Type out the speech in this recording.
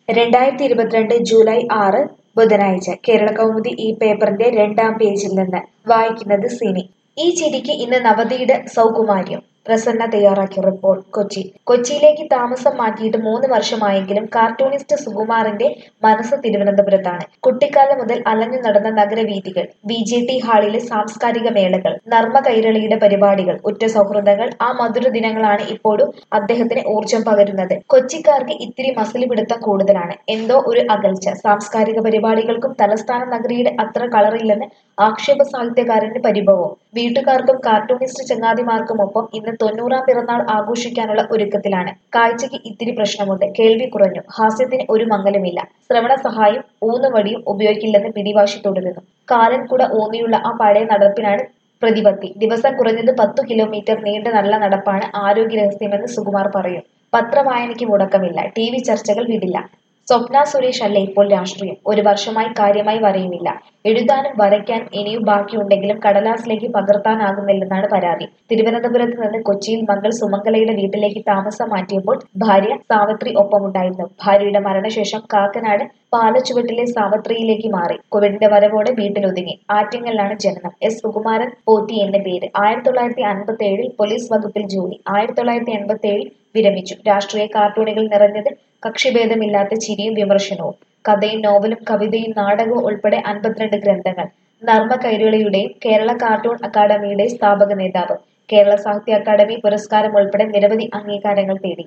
രണ്ടായിരത്തി ഇരുപത്തിരണ്ട് ജൂലൈ ആറ് ബുധനാഴ്ച കേരളകൗമുദി ഈ പേപ്പറിന്റെ രണ്ടാം പേജിൽ നിന്ന് വായിക്കുന്നത് സിനി ഈ ചിരിക്ക് ഇന്ന് നവതിയുടെ സൗകുമാര്യം പ്രസന്ന തയ്യാറാക്കിയ റിപ്പോർട്ട് കൊച്ചി കൊച്ചിയിലേക്ക് താമസം മാറ്റിയിട്ട് മൂന്ന് വർഷമായെങ്കിലും കാർട്ടൂണിസ്റ്റ് സുകുമാറിന്റെ മനസ്സ് തിരുവനന്തപുരത്താണ് കുട്ടിക്കാലം മുതൽ അലഞ്ഞു നടന്ന നഗരവീഥികൾ ബി ജെ ടി ഹാളിലെ സാംസ്കാരിക മേളകൾ നർമ്മ കൈരളിയുടെ പരിപാടികൾ ഉറ്റ സൗഹൃദങ്ങൾ ആ മധുര ദിനങ്ങളാണ് ഇപ്പോഴും അദ്ദേഹത്തിന് ഊർജം പകരുന്നത് കൊച്ചിക്കാർക്ക് ഇത്തിരി മസിൽ പിടുത്തം കൂടുതലാണ് എന്തോ ഒരു അകൽച്ച സാംസ്കാരിക പരിപാടികൾക്കും തലസ്ഥാന നഗരിയുടെ അത്ര കളറില്ലെന്ന് ആക്ഷേപ സാഹിത്യകാരന്റെ പരിഭവം വീട്ടുകാർക്കും കാർട്ടൂണിസ്റ്റ് ചങ്ങാതിമാർക്കുമൊപ്പം ഇന്ന് തൊണ്ണൂറാം പിറന്നാൾ ആഘോഷിക്കാനുള്ള ഒരുക്കത്തിലാണ് കാഴ്ചയ്ക്ക് ഇത്തിരി പ്രശ്നമുണ്ട് കേൾവി കുറഞ്ഞു ഹാസ്യത്തിന് ഒരു മംഗലമില്ല ശ്രവണ സഹായം ഊന്നുവടിയും ഉപയോഗിക്കില്ലെന്ന് പിടിവാശി തുടരുന്നു കാലൻ കൂടെ ഊന്നിയുള്ള ആ പഴയ നടപ്പിനാണ് പ്രതിപത്തി ദിവസം കുറഞ്ഞത് പത്തു കിലോമീറ്റർ നീണ്ട നല്ല നടപ്പാണ് ആരോഗ്യ രഹസ്യമെന്ന് സുകുമാർ പറയും പത്രവായനയ്ക്ക് മുടക്കമില്ല ടി വി ചർച്ചകൾ വിടില്ല സ്വപ്ന സുരേഷ് അല്ല ഇപ്പോൾ രാഷ്ട്രീയം ഒരു വർഷമായി കാര്യമായി വരയുമില്ല എഴുതാനും വരയ്ക്കാനും ഇനിയും ബാക്കിയുണ്ടെങ്കിലും കടലാസിലേക്ക് പകർത്താനാകുന്നില്ലെന്നാണ് പരാതി തിരുവനന്തപുരത്ത് നിന്ന് കൊച്ചിയിൽ മകൾ സുമംഗലയുടെ വീട്ടിലേക്ക് താമസം മാറ്റിയപ്പോൾ ഭാര്യ സാവിത്രി ഒപ്പമുണ്ടായിരുന്നു ഭാര്യയുടെ മരണശേഷം കാക്കനാട് പാലച്ചുവട്ടിലെ സാവത്രിയിലേക്ക് മാറി കോവിഡിന്റെ വരവോടെ വീട്ടിലൊതുങ്ങി ആറ്റിങ്ങലിലാണ് ജനനം എസ് സുകുമാരൻ പോറ്റി എന്ന പേര് ആയിരത്തി തൊള്ളായിരത്തി അൻപത്തി ഏഴിൽ പോലീസ് വകുപ്പിൽ ജോലി ആയിരത്തി തൊള്ളായിരത്തി എൺപത്തി ഏഴിൽ വിരമിച്ചു രാഷ്ട്രീയ കാർട്ടൂണുകൾ നിറഞ്ഞത് കക്ഷിഭേദമില്ലാത്ത ചിരിയും വിമർശനവും കഥയും നോവലും കവിതയും നാടകവും ഉൾപ്പെടെ അൻപത്തിരണ്ട് ഗ്രന്ഥങ്ങൾ നർമ്മ കൈരളിയുടെയും കേരള കാർട്ടൂൺ അക്കാദമിയുടെയും സ്ഥാപക നേതാവ് കേരള സാഹിത്യ അക്കാദമി പുരസ്കാരം ഉൾപ്പെടെ നിരവധി അംഗീകാരങ്ങൾ തേടി